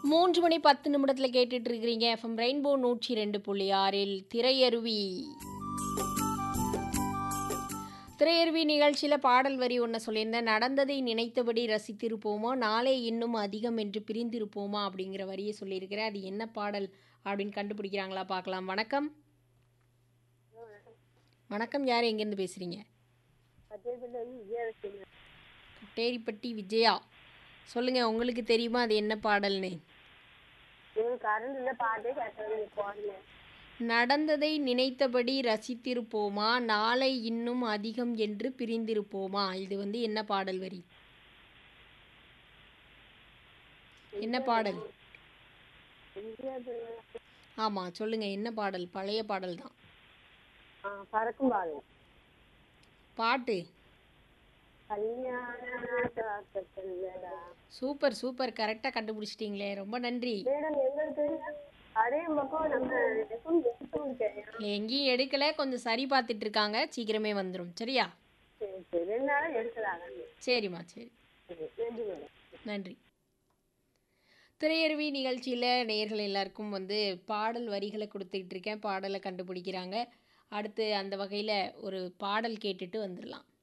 மூன்று மணி பத்து நிமிடத்தில் கேட்டுட்டு இருக்கிறீங்க எஃப்எம் ரெயின்போ நூற்றி ரெண்டு புள்ளி ஆறில் திரையருவி திரையருவி நிகழ்ச்சியில் பாடல் வரி ஒன்று சொல்லியிருந்தேன் நடந்ததை நினைத்தபடி ரசித்திருப்போமா நாளை இன்னும் அதிகம் என்று பிரிந்திருப்போமா அப்படிங்கிற வரியை சொல்லியிருக்கிறேன் அது என்ன பாடல் அப்படின்னு கண்டுபிடிக்கிறாங்களா பார்க்கலாம் வணக்கம் வணக்கம் யார் எங்கேருந்து பேசுகிறீங்க கட்டேரிப்பட்டி விஜயா சொல்லுங்கள் உங்களுக்கு தெரியுமா அது என்ன பாடல்னு கரண்ட்ல பாட்டே கேட்டது போடல நடந்ததை நினைத்தபடி ரசித்திருப்போமா நாளை இன்னும் அதிகம் என்று பிரிந்திருப்போமா இது வந்து என்ன பாடல் வரி என்ன பாடல் ஆமாம் சொல்லுங்க என்ன பாடல் பழைய பாடல் தான் பறக்கும் பாடு பாட்டு கல்யாண காக்கல்லடா சூப்பர் சூப்பர் கரெக்டாக கண்டுபிடிச்சிட்டிங்களே ரொம்ப நன்றி மேடம் எங்களுக்கு அதே பக்கம் நம்ம எப்பவும் எடுத்து முடிச்சேன் எங்கேயும் எடுக்கல கொஞ்சம் சரி பார்த்துட்டு இருக்காங்க சீக்கிரமே வந்துடும் சரியா சரி சரி ரெண்டு நாளும் எடுக்கலாம் சரிம்மா சரி நன்றி மேடம் நன்றி திரையருவி நிகழ்ச்சியில் நேயர்கள் எல்லாருக்கும் வந்து பாடல் வரிகளை கொடுத்துக்கிட்டு இருக்கேன் பாடலை கண்டுபிடிக்கிறாங்க அடுத்து அந்த வகையில் ஒரு பாடல் கேட்டுட்டு வந்துடலாம்